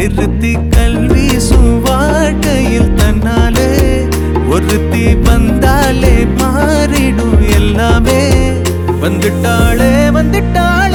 நிறுத்தி கல்வி வாழ்க்கையில் தன்னாலே ஒருத்தி வந்தாலே மாறிடும் எல்லாமே வந்துட்டாளே வந்துட்டாளே